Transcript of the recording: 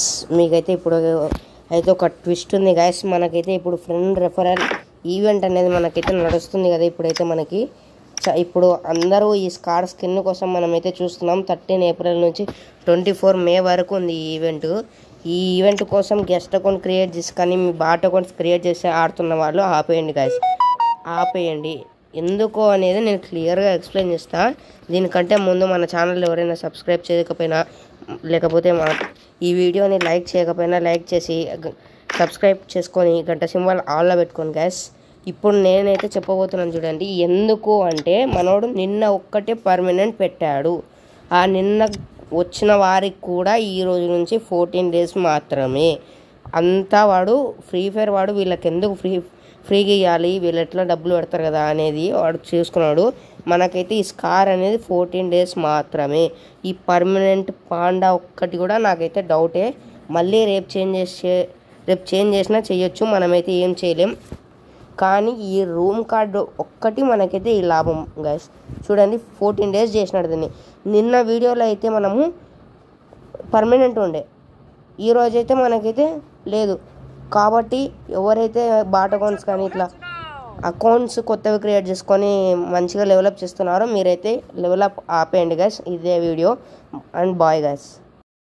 మీకైతే ఇప్పుడు అయితే ఒక ట్విస్ట్ ఉంది గాయస్ మనకైతే ఇప్పుడు ఫ్రెండ్ రెఫరల్ ఈవెంట్ అనేది మనకైతే నడుస్తుంది కదా ఇప్పుడైతే మనకి చ- ఇప్పుడు అందరూ ఈ స్కార్ స్కిన్ కోసం మనమైతే చూస్తున్నాం థర్టీన్ ఏప్రిల్ నుంచి ట్వంటీ ఫోర్ మే వరకు ఉంది ఈ ఈవెంట్ ఈ ఈవెంట్ కోసం గెస్ట్ అకౌంట్ క్రియేట్ చేసి కానీ మీ బాట్ అకౌంట్స్ క్రియేట్ చేసి ఆడుతున్న వాళ్ళు ఆపేయండి గాయస్ ఆపేయండి ఎందుకు అనేది నేను క్లియర్గా ఎక్స్ప్లెయిన్ చేస్తా దీనికంటే ముందు మన ఛానల్ ఎవరైనా సబ్స్క్రైబ్ చేయకపోయినా లేకపోతే మన ఈ వీడియోని లైక్ చేయకపోయినా లైక్ చేసి గ- సబ్స్క్రైబ్ చేసుకొని గంట సింబల్ ఆల్లో పెట్టుకోండి గ్యాస్ ఇప్పుడు నేనైతే చెప్పబోతున్నాను చూడండి ఎందుకు అంటే మనోడు నిన్న ఒక్కటే పర్మనెంట్ పెట్టాడు ఆ నిన్న వచ్చిన వారికి కూడా ఈ రోజు నుంచి ఫోర్టీన్ డేస్ మాత్రమే అంతా వాడు ఫ్రీ ఫైర్ వాడు వీళ్ళకి ఎందుకు ఫ్రీ ఫ్రీగా ఇవ్వాలి వీళ్ళు ఎట్లా డబ్బులు పెడతారు కదా అనేది వాడు చూసుకున్నాడు మనకైతే ఈ స్కార్ అనేది ఫోర్టీన్ డేస్ మాత్రమే ఈ పర్మనెంట్ పాండా ఒక్కటి కూడా నాకైతే డౌటే మళ్ళీ రేపు చేంజ్ చేసే రేపు చేంజ్ చేసినా చేయొచ్చు మనమైతే ఏం చేయలేం కానీ ఈ రూమ్ కార్డు ఒక్కటి మనకైతే ఈ లాభం గైస్ చూడండి ఫోర్టీన్ డేస్ చేసినాడు దీన్ని నిన్న వీడియోలో అయితే మనము పర్మనెంట్ ఉండే ఈ రోజైతే మనకైతే లేదు కాబట్టి ఎవరైతే బాట్ అకౌంట్స్ కానీ ఇట్లా అకౌంట్స్ కొత్తవి క్రియేట్ చేసుకొని మంచిగా డెవలప్ చేస్తున్నారో మీరైతే డెవలప్ ఆపేయండి గైస్ ఇదే వీడియో అండ్ బాయ్ గైస్